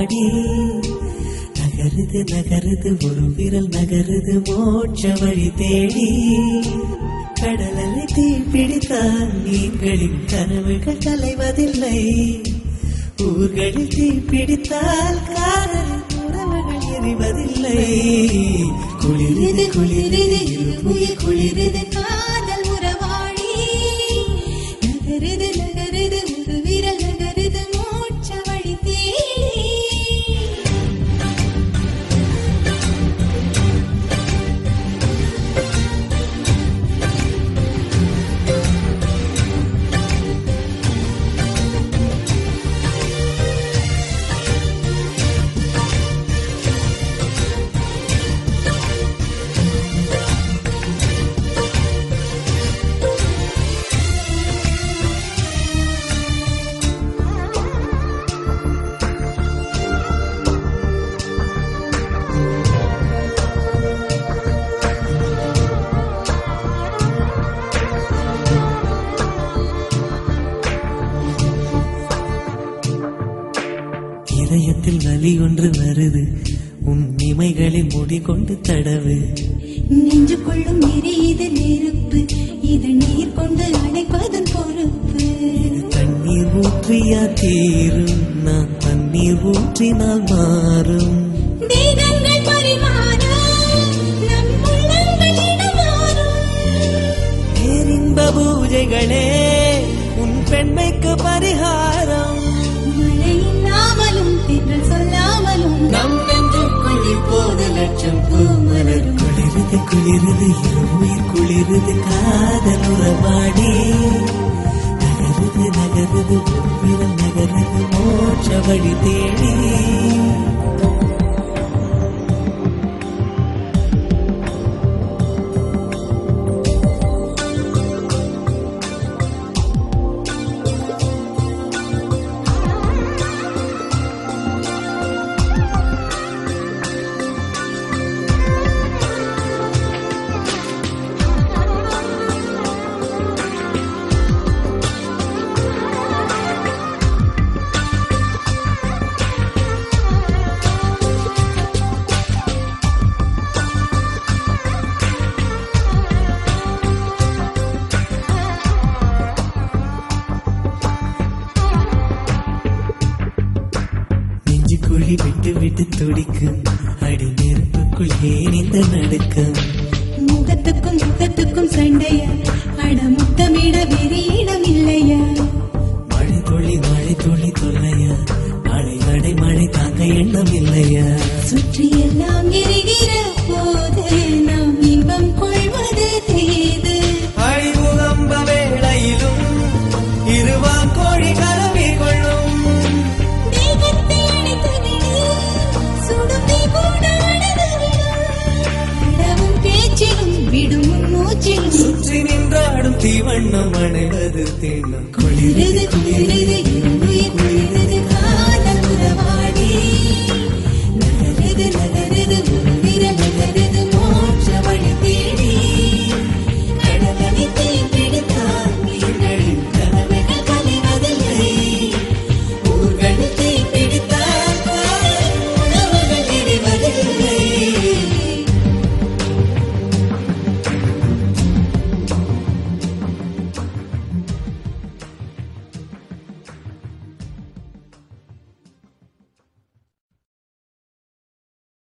உறவாடி நகருது நகருது ஒரு விரல் நகருது மோட்ச வழி தேடி கடலலை தீ பிடித்தால் நீர்களின் கனவுகள் கலைவதில்லை ஊர்களில் தீ பிடித்தால் காதலின் உறவுகள் எரிவதில்லை குளிருது குளிருது இருமுயிர் குளிருது காதல் உறவாடி நகருது நகருது ஒரு விரல் நகருது மோட்ச வழி தேடி இதயத்தில் வலி ஒன்று வருது உன் இமைகளில் முடி கொண்டு தடவு நெஞ்சுக்குள்ளும் எரியுது நெருப்பு இது நீர் கொண்டு அணைப்பதன் பொறுப்பு தண்ணீர் ஊற்றியா தீரும் நான் தண்ணீர் ஊற்றினால் மாறும் தேகங்கள் பரிமாற நம் உள்ளங்கள் இடமாறும் பேரின்ப பூஜைகளே உன் பெண்மைக்கு பரிகாரம் மழை இல்லாமலும் தென்றல் சொல்லாமலும் நம் நெஞ்சுக்குள் இப்போது லட்சம் பூமலர் குளிருது குளிருது இருமுயிர் குளிருது காதல் உறவாடி நகருது நகருது ஒரு விரல் நகருது மோட்ச வழி தேடி நெஞ்சு குழி விட்டு விட்டு துடிக்கும் அடி நெருப்புக்குள் ஏன் இந்த நடுக்கம் முகத்துக்கும் முகத்துக்கும் சண்டையா அட முத்தமிட வேறு இடம் இல்லையா மழை துளி மழை துளி தொல்லையா மழை அடை மழை தாங்க எண்ணம் இல்லையா சுற்றி எல்லாம் எரிகிற போது நாம் இன்பம் கொள்வது தேது அழிவுகம்ப வேளையிலும் இருவான் கோழி கலவி கொள்ளும் தேகத்தை அணைத்து விடு சுடும் தீ கூட அணைந்து விடும் இடவும் பேச்சிலும் விடும் மூச்சிலும் சுற்றி நின்றாடும் தீவண்ணம் அணைவது தின்னும் குளிரது குளிரது குளிரது